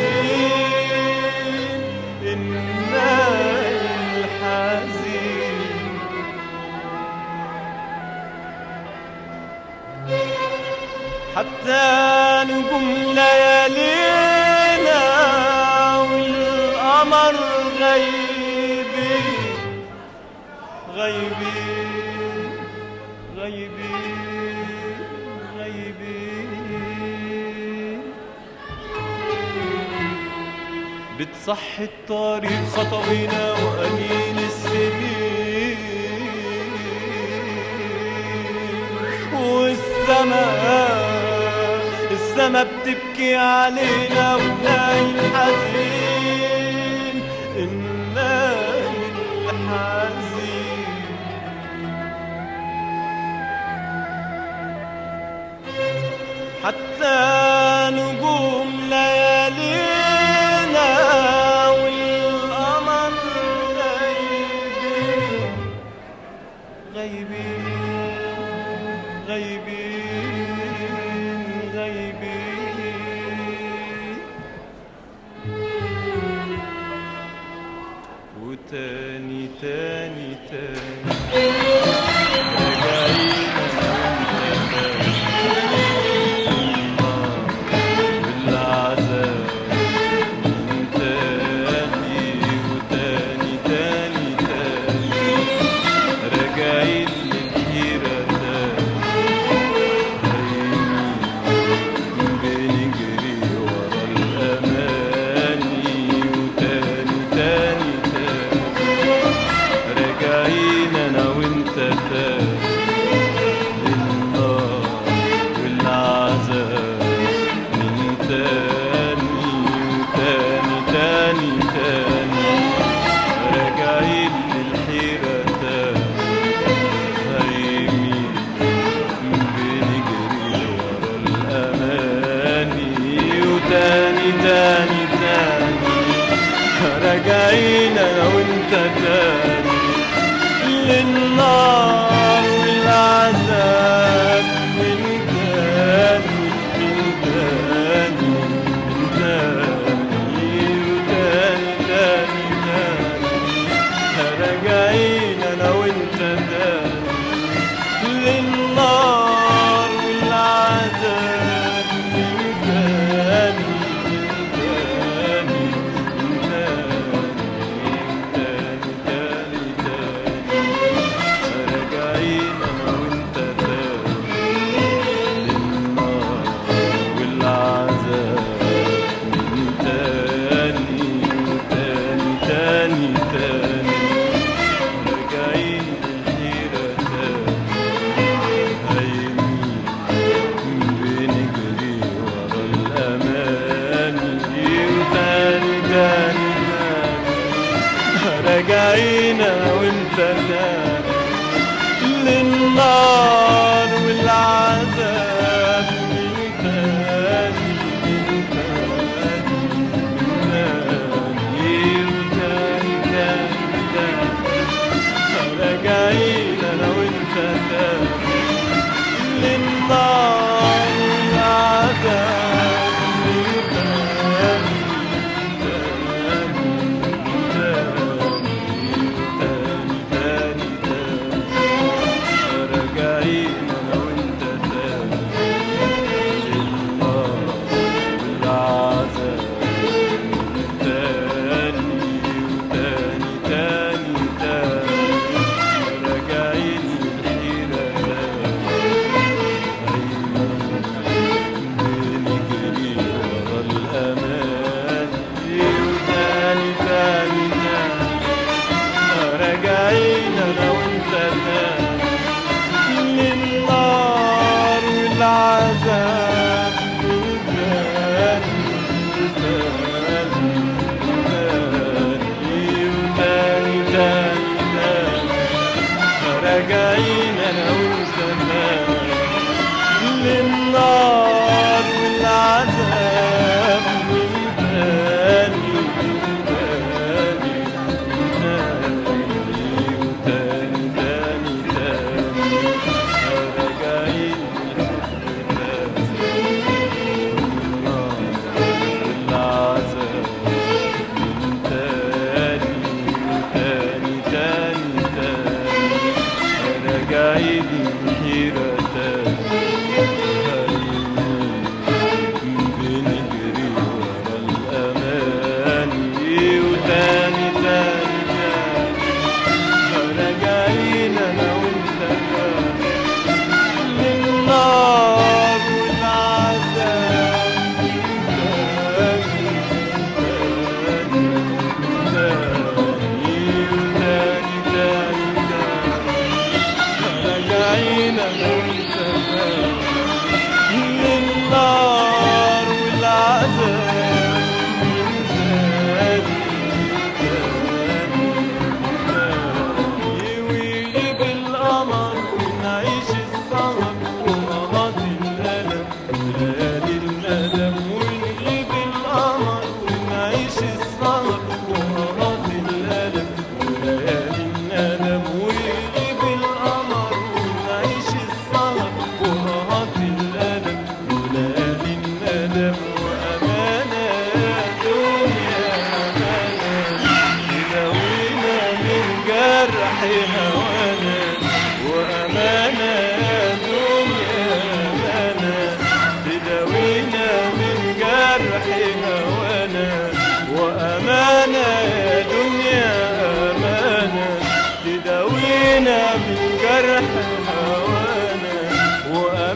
الحزين الناي الحزين حتى نجوم ليالينا والقمر غيبين غيبين غيبين غيبين بتصحي الطريق خطوينا وأنين السنين والسماء السما بتبكي علينا وناي الحزين الناي الحزين حتى نجوم ليالينا والقمر غيبين غيبين غيبين غيبين وتاني تاني تاني راجعين بالعذاب تاني وتاني تاني تاني راجعين للحيرة تاني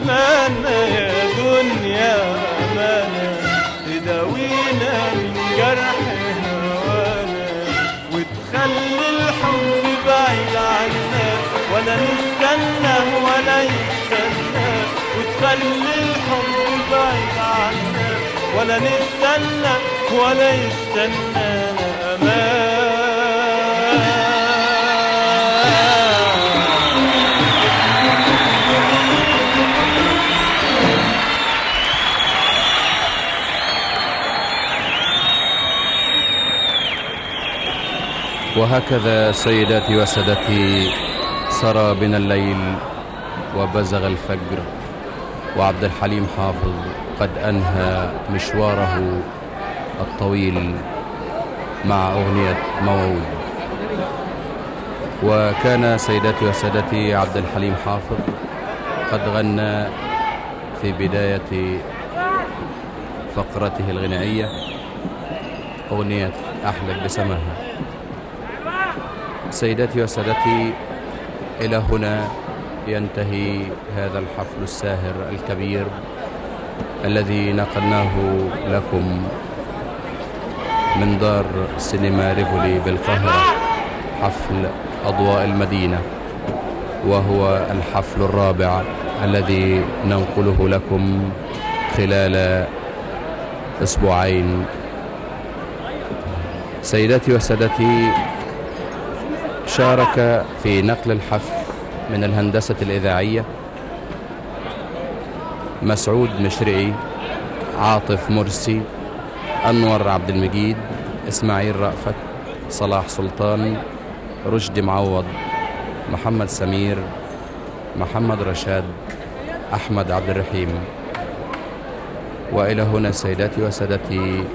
أمانة يا دنيا أمانة تداوينا من جرح هوانا وتخلي الحب بعيد عنا ولا نستنى ولا يستنى وتخلي الحب بعيد عنا ولا نستنى ولا يستنى أمان وهكذا سيداتي وسادتي سرى بنا الليل وبزغ الفجر وعبد الحليم حافظ قد أنهى مشواره الطويل مع أغنية موعود وكان سيداتي وسادتي عبد الحليم حافظ قد غنى في بداية فقرته الغنائية أغنية أحلف بسماها سيداتي وسادتي إلى هنا ينتهي هذا الحفل الساهر الكبير الذي نقلناه لكم من دار سينما ريفولي بالقاهرة حفل أضواء المدينة وهو الحفل الرابع الذي ننقله لكم خلال أسبوعين سيداتي وسادتي شارك في نقل الحفل من الهندسة الإذاعية مسعود مشرقي عاطف مرسي أنور عبد المجيد إسماعيل رأفت صلاح سلطان رشدي معوض محمد سمير محمد رشاد أحمد عبد الرحيم وإلى هنا سيداتي وسادتي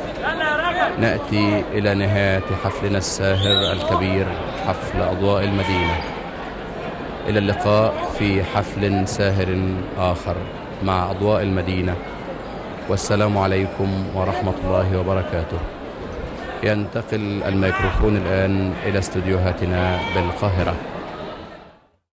نأتي إلى نهاية حفلنا الساهر الكبير حفل أضواء المدينة إلى اللقاء في حفل ساهر آخر مع أضواء المدينة والسلام عليكم ورحمة الله وبركاته ينتقل الميكروفون الآن إلى استديوهاتنا بالقاهرة